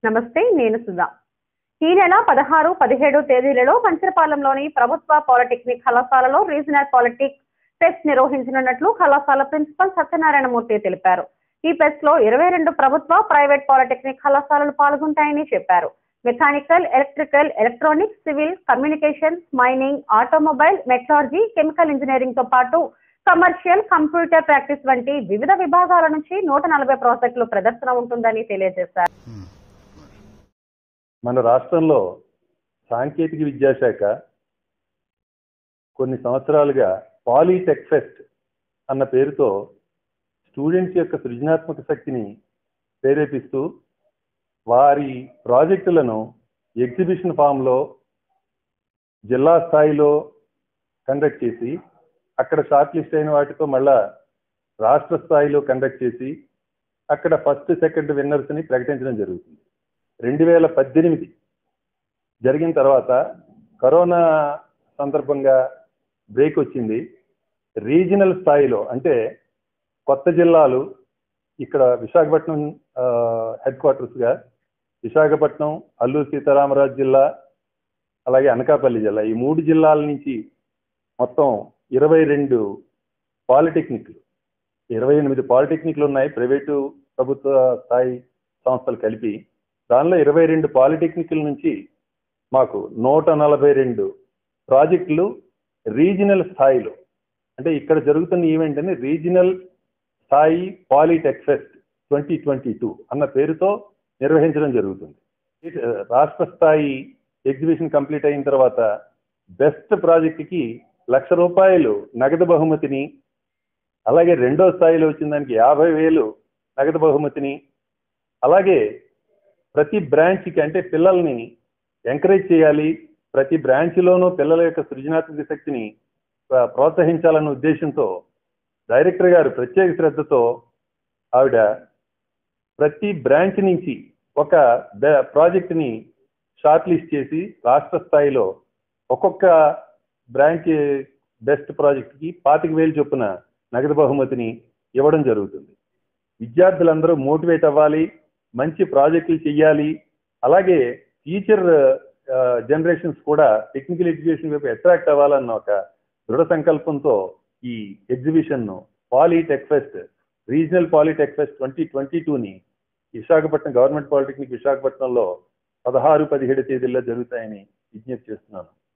నమస్తే నేను సుధా ఈ నెల పదహారు పదిహేడు తేదీలలో పంచరపాలెంలోని ప్రభుత్వ పాలిటెక్నిక్ కళాశాలలో రీజనల్ పాలిటిక్ ఫెస్ట్ నిర్వహించనున్నట్లు కళాశాల ప్రిన్సిపల్ సత్యనారాయణమూర్తి తెలిపారు ఈ ఫెస్ట్ లో ఇరవై రెండు ప్రభుత్వ ప్రైవేట్ పాలిటెక్నిక్ కళాశాలలు పాల్గొంటాయని చెప్పారు mechanical electrical electronics civil communication mining automobile metrology chemical engineering తో పాటు కమర్షియల్ కంప్యూటర్ ప్రాక్టీస్ వంటి వివిధ విభాగాల నుంచి నూట నలభై ప్రాజెక్టులు ప్రదర్శన ఉంటుందని తెలియజేశారు మన రాష్ట్రంలో సాంకేతిక విద్యాశాఖ కొన్ని సంవత్సరాలుగా పాలీటెక్ ఫెస్ట్ అన్న పేరుతో స్టూడెంట్స్ యొక్క సృజనాత్మక శక్తిని ప్రేరేపిస్తూ వారి ప్రాజెక్టులను ఎగ్జిబిషన్ ఫామ్లో జిల్లా స్థాయిలో కండక్ట్ చేసి అక్కడ షార్ట్ లిస్ట్ అయిన వాటితో మళ్ళా రాష్ట్ర స్థాయిలో కండక్ట్ చేసి అక్కడ ఫస్ట్ సెకండ్ విన్నర్స్ని ప్రకటించడం జరుగుతుంది రెండు వేల పద్దెనిమిది జరిగిన తర్వాత కరోనా సందర్భంగా బ్రేక్ వచ్చింది రీజనల్ స్థాయిలో అంటే కొత్త జిల్లాలు ఇక్కడ విశాఖపట్నం హెడ్ క్వార్టర్స్గా విశాఖపట్నం అల్లూరు సీతారామరాజు జిల్లా అలాగే అనకాపల్లి జిల్లా ఈ మూడు జిల్లాల నుంచి మొత్తం ఇరవై రెండు పాలిటెక్నిక్లు ఇరవై ఎనిమిది పాలిటెక్నిక్లు ఉన్నాయి ప్రైవేటు ప్రభుత్వ స్థాయి సంస్థలు కలిపి దానిలో ఇరవై రెండు పాలిటెక్నిక్ల నుంచి మాకు నూట నలభై రెండు ప్రాజెక్టులు రీజనల్ స్థాయిలో అంటే ఇక్కడ జరుగుతున్న ఈవెంట్ అని రీజనల్ స్థాయి polytech fest twenty twenty two అన్న పేరుతో నిర్వహించడం జరుగుతుంది రాష్ట్ర స్థాయి ఎగ్జిబిషన్ కంప్లీట్ అయిన తర్వాత బెస్ట్ ప్రాజెక్ట్కి లక్ష రూపాయలు నగదు బహుమతిని అలాగే రెండో స్థాయిలో వచ్చిన దానికి యాభై వేలు నగదు బహుమతిని అలాగే ప్రతి బ్రాంచ్కి అంటే పిల్లల్ని ఎంకరేజ్ చేయాలి ప్రతి బ్రాంచ్లోనూ పిల్లల యొక్క సృజనాత్మక శక్తిని ప్రోత్సహించాలన్న ఉద్దేశంతో డైరెక్టర్ గారు ప్రత్యేక శ్రద్ధతో ఆవిడ ప్రతి బ్రాంచ్ నుంచి ఒక ప్రాజెక్ట్ని షార్ట్ లిస్ట్ చేసి రాష్ట్ర స్థాయిలో ఒక్కొక్క బ్రాంచ్ బెస్ట్ ప్రాజెక్ట్కి పాతిక వేలు చొప్పున నగదు బహుమతిని ఇవ్వడం జరుగుతుంది విద్యార్థులందరూ మోటివేట్ అవ్వాలి మంచి ప్రాజెక్టులు చెయ్యాలి అలాగే ఫ్యూచర్ జనరేషన్స్ కూడా టెక్నికల్ ఎడ్యుకేషన్ వైపు అట్రాక్ట్ అవ్వాలన్న ఒక దృఢ సంకల్పంతో ఈ ఎగ్జిబిషన్ను polytech fest regional polytech fest twenty twenty టూని విశాఖపట్నం గవర్నమెంట్ పాలిటెక్నిక్ విశాఖపట్నంలో పదహారు పదిహేడు తేదీల్లో జరుగుతాయని విజ్ఞప్తి చేస్తున్నాను